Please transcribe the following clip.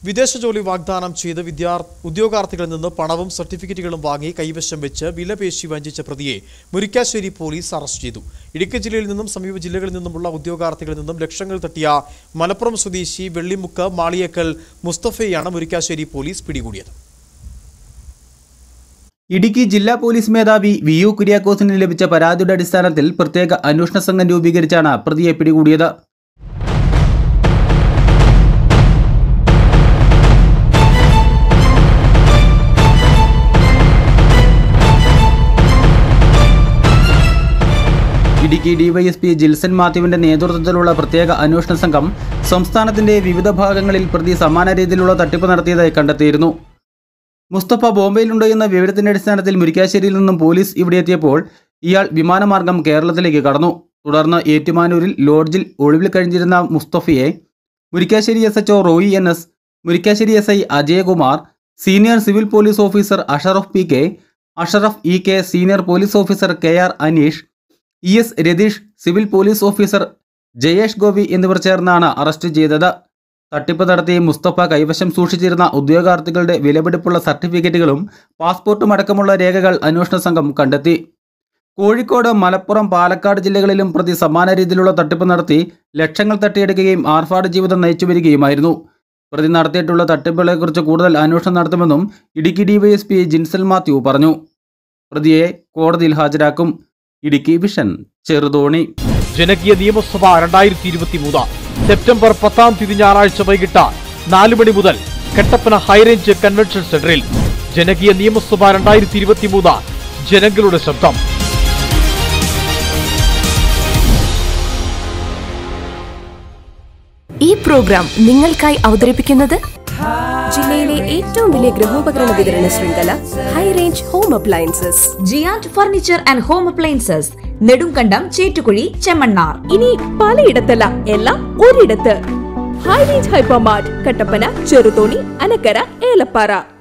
വിദേശ ജോലി വാഗ്ദാനം ചെയ്ത് വിദ്യാർ ഉദ്യോഗാർത്ഥികളിൽ നിന്ന് പണവും സർട്ടിഫിക്കറ്റുകളും വാങ്ങി കൈവശം വെച്ച് വിലപേശി വഞ്ചിച്ച പ്രതിയെ മുരിക്കാശ്ശേരി പോലീസ് അറസ്റ്റ് ചെയ്തു ഇടുക്കി ജില്ലയിൽ നിന്നും സമീപ ജില്ലകളിൽ നിന്നുമുള്ള ഉദ്യോഗാർത്ഥികളിൽ നിന്നും ലക്ഷങ്ങൾ തട്ടിയ മലപ്പുറം സ്വദേശി വെള്ളിമുക്ക് മാളിയേക്കൽ മുസ്തഫയെയാണ് മുരിക്കാശ്ശേരി പോലീസ് പിടികൂടിയത് ഇടുക്കി ജില്ലാ പോലീസ് മേധാവി വി യു കുര്യാക്കോസിന് ലഭിച്ച പരാതിയുടെ അടിസ്ഥാനത്തിൽ പ്രത്യേക അന്വേഷണ സംഘം രൂപീകരിച്ചാണ് പ്രതിയെ പിടികൂടിയത് ഇടുക്കി ഡിവൈഎസ്പി ജിൽസൺ മാത്യുവിന്റെ നേതൃത്വത്തിലുള്ള പ്രത്യേക അന്വേഷണ സംഘം സംസ്ഥാനത്തിന്റെ വിവിധ ഭാഗങ്ങളിൽ പ്രതി സമാന രീതിയിലുള്ള തട്ടിപ്പ് നടത്തിയതായി കണ്ടെത്തിയിരുന്നു മുസ്തഫ ബോംബെയിലുണ്ടോ എന്ന വിവരത്തിന്റെ അടിസ്ഥാനത്തിൽ മുരിക്കാശ്ശേരിയിൽ നിന്നും പോലീസ് ഇവിടെ എത്തിയപ്പോൾ ഇയാൾ വിമാനമാർഗം കേരളത്തിലേക്ക് കടന്നു തുടർന്ന് ഏറ്റുമാനൂരിൽ ലോഡ്ജിൽ ഒളിവിൽ കഴിഞ്ഞിരുന്ന മുസ്തഫയെ Murikkassery S H Roy N S Murikkassery S I Ajayakumar senior civil police officer Ashraf P K Ashraf E K senior police officer K R Aneesh E S Ratheesh civil police officer Jayesh Gopi എന്നിവർ ചേർന്നാണ് അറസ്റ്റ് ചെയ്തത് തട്ടിപ്പ് നടത്തി മുസ്തഫ കൈവശം സൂക്ഷിച്ചിരുന്ന ഉദ്യോഗാർത്ഥികളുടെ വിലപിടിപ്പുള്ള സർട്ടിഫിക്കറ്റുകളും പാസ്പോർട്ടും അടക്കമുള്ള രേഖകൾ അന്വേഷണ സംഘം കണ്ടെത്തി കോഴിക്കോട് മലപ്പുറം പാലക്കാട് ജില്ലകളിലും പ്രതി സമാന രീതിയിലുള്ള തട്ടിപ്പ് നടത്തി ലക്ഷങ്ങൾ തട്ടിയെടുക്കുകയും ആർഭാട ജീവിതം നയിച്ചു വരികയുമായിരുന്നു പ്രതി നടത്തിയിട്ടുള്ള തട്ടിപ്പുകളെക്കുറിച്ച് കൂടുതൽ അന്വേഷണം നടത്തുമെന്നും ഇടുക്കി ഡിവൈഎസ്പി ജിൻസൽ മാത്യു പറഞ്ഞു പ്രതിയെ കോടതിയിൽ ഹാജരാക്കും ഇടുക്കി വിഷൻ ചെറുതോണി ജനകീയ നിയമസഭ രണ്ടായിരത്തി ഇരുപത്തി മൂന്ന് സെപ്റ്റംബർ പത്താം തീയതി ഞായറാഴ്ച വൈകിട്ട് നാല് മണി മുതൽ കട്ടപ്പന ഹൈറേഞ്ച് കൺവെൻഷൻ സെന്ററിൽ ജനകീയ നിയമസഭ രണ്ടായിരത്തി ഇരുപത്തി മൂന്ന് ജനങ്ങളുടെ ശബ്ദം ഈ പ്രോഗ്രാം നിങ്ങൾക്കായി അവതരിപ്പിക്കുന്നത് ജില്ലയിലെ ഏറ്റവും വലിയ ഗൃഹോപകരണ വിതരണ ശൃംഖല high range home appliances giant furniture and home appliances Nedumkandam Chettukuzhi Chemmannar ഇനി പലയിടത്തല്ല എല്ലാം ഒരിടത്ത് high range hypermart Kattappana Cheruthoni Anakkara Elappara